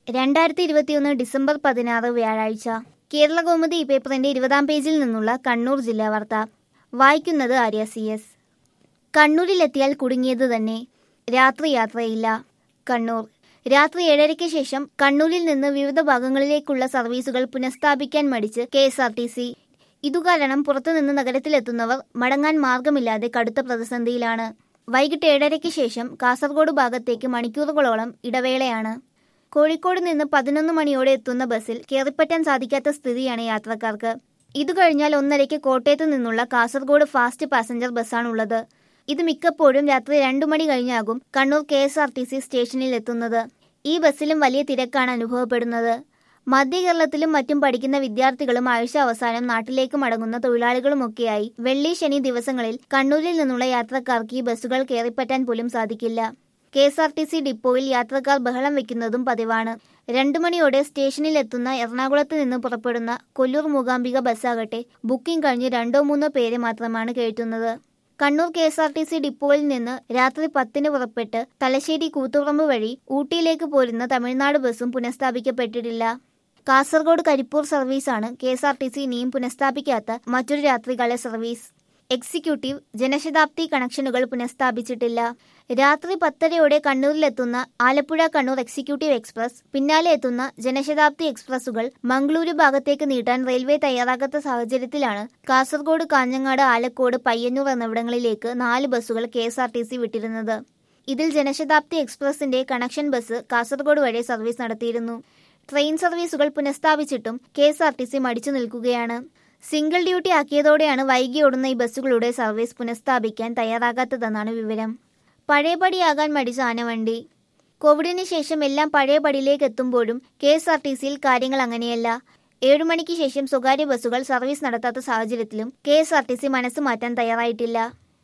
രണ്ടായിരത്തി ഇരുപത്തിയൊന്ന് ഡിസംബർ പതിനാറ് വ്യാഴാഴ്ച കേരള കൗമുദി ഈ പേപ്പറിന്റെ ഇരുപതാം പേജിൽ നിന്നുള്ള കണ്ണൂർ ജില്ലാ വാർത്ത വായിക്കുന്നത് ആര്യ സി എസ് കണ്ണൂരിലെത്തിയാൽ കുടുങ്ങിയത് തന്നെ രാത്രി യാത്രയില്ല കണ്ണൂർ രാത്രി ഏഴരയ്ക്ക് ശേഷം കണ്ണൂരിൽ നിന്ന് വിവിധ ഭാഗങ്ങളിലേക്കുള്ള സർവീസുകൾ പുനഃസ്ഥാപിക്കാൻ മടിച്ച് K S R T C ഇതുകാരണം പുറത്തുനിന്ന് നഗരത്തിലെത്തുന്നവർ മടങ്ങാൻ മാർഗമില്ലാതെ കടുത്ത പ്രതിസന്ധിയിലാണ് വൈകിട്ട് ഏഴരയ്ക്ക് ശേഷം കാസർഗോഡ് ഭാഗത്തേക്ക് മണിക്കൂറുകളോളം ഇടവേളയാണ് കോഴിക്കോട് നിന്ന് പതിനൊന്ന് മണിയോടെ എത്തുന്ന ബസ്സിൽ കയറിപ്പറ്റാൻ സാധിക്കാത്ത സ്ഥിതിയാണ് യാത്രക്കാർക്ക് ഇത് കഴിഞ്ഞാൽ ഒന്നരയ്ക്ക് കോട്ടയത്ത് നിന്നുള്ള കാസർഗോഡ് ഫാസ്റ്റ് പാസഞ്ചർ ബസ്സാണുള്ളത് ഇത് മിക്കപ്പോഴും രാത്രി രണ്ടു മണി കഴിഞ്ഞാകും Kannur K S R T C സ്റ്റേഷനിൽ എത്തുന്നത് ഈ ബസ്സിലും വലിയ തിരക്കാണ് അനുഭവപ്പെടുന്നത് മധ്യ കേരളത്തിലും മറ്റും പഠിക്കുന്ന വിദ്യാർത്ഥികളും ആഴ്ച അവസാനം നാട്ടിലേക്ക് മടങ്ങുന്ന തൊഴിലാളികളുമൊക്കെയായി വെള്ളി ശനി ദിവസങ്ങളിൽ കണ്ണൂരിൽ നിന്നുള്ള യാത്രക്കാർക്ക് ഈ ബസ്സുകൾ കയറിപ്പറ്റാൻ പോലും സാധിക്കില്ല K S R T C ഡിപ്പോയിൽ യാത്രക്കാർ ബഹളം വെക്കുന്നതും പതിവാണ് രണ്ടു മണിയോടെ സ്റ്റേഷനിൽ എത്തുന്ന എറണാകുളത്ത് നിന്ന് പുറപ്പെടുന്ന കൊല്ലൂർ മൂകാംബിക ബസ്സാകട്ടെ ബുക്കിംഗ് കഴിഞ്ഞ് രണ്ടോ മൂന്നോ പേരെ മാത്രമാണ് കയറ്റുന്നത് Kannur K S R T C ഡിപ്പോയിൽ നിന്ന് രാത്രി പത്തിന് പുറപ്പെട്ട് തലശ്ശേരി കൂത്തുപറമ്പ് വഴി ഊട്ടിയിലേക്ക് പോരുന്ന തമിഴ്നാട് ബസ്സും പുനഃസ്ഥാപിക്കപ്പെട്ടിട്ടില്ല കാസർഗോഡ് കരിപ്പൂർ സർവീസാണ് K S R T C ഇനിയും പുനഃസ്ഥാപിക്കാത്ത മറ്റൊരു രാത്രികാല സർവീസ് എക്സിക്യൂട്ടീവ് ജനശതാബ്ദി കണക്ഷനുകൾ പുനഃസ്ഥാപിച്ചിട്ടില്ല രാത്രി പത്തരയോടെ കണ്ണൂരിലെത്തുന്ന ആലപ്പുഴ കണ്ണൂർ എക്സിക്യൂട്ടീവ് എക്സ്പ്രസ് പിന്നാലെ എത്തുന്ന ജനശതാബ്ദി എക്സ്പ്രസുകൾ മംഗളൂരു ഭാഗത്തേക്ക് നീട്ടാൻ റെയിൽവേ തയ്യാറാകാത്ത സാഹചര്യത്തിലാണ് കാസർഗോഡ് കാഞ്ഞങ്ങാട് ആലക്കോട് പയ്യന്നൂർ എന്നിവിടങ്ങളിലേക്ക് നാല് ബസ്സുകൾ K S R T C വിട്ടിരുന്നത് ഇതിൽ ജനശതാബ്ദി എക്സ്പ്രസിന്റെ കണക്ഷൻ ബസ് കാസർഗോഡ് വഴി സർവീസ് നടത്തിയിരുന്നു ട്രെയിൻ സർവീസുകൾ പുനഃസ്ഥാപിച്ചിട്ടും K S R T C മടിച്ചു നിൽക്കുകയാണ് സിംഗിൾ ഡ്യൂട്ടി ആക്കിയതോടെയാണ് വൈകി ഓടുന്ന ഈ ബസ്സുകളുടെ സർവീസ് പുനഃസ്ഥാപിക്കാൻ തയ്യാറാകാത്തതെന്നാണ് വിവരം പഴയപടിയാകാൻ മടിച്ച ആനവണ്ടി കോവിഡിന് ശേഷം എല്ലാം പഴയപടിയിലേക്ക് എത്തുമ്പോഴും കെ എസ് ആർ ടി സിയിൽ കാര്യങ്ങൾ അങ്ങനെയല്ല ഏഴു മണിക്ക് ശേഷം സ്വകാര്യ ബസ്സുകൾ സർവീസ് നടത്താത്ത സാഹചര്യത്തിലും K S R T C മനസ്സ് മാറ്റാൻ തയ്യാറായിട്ടില്ല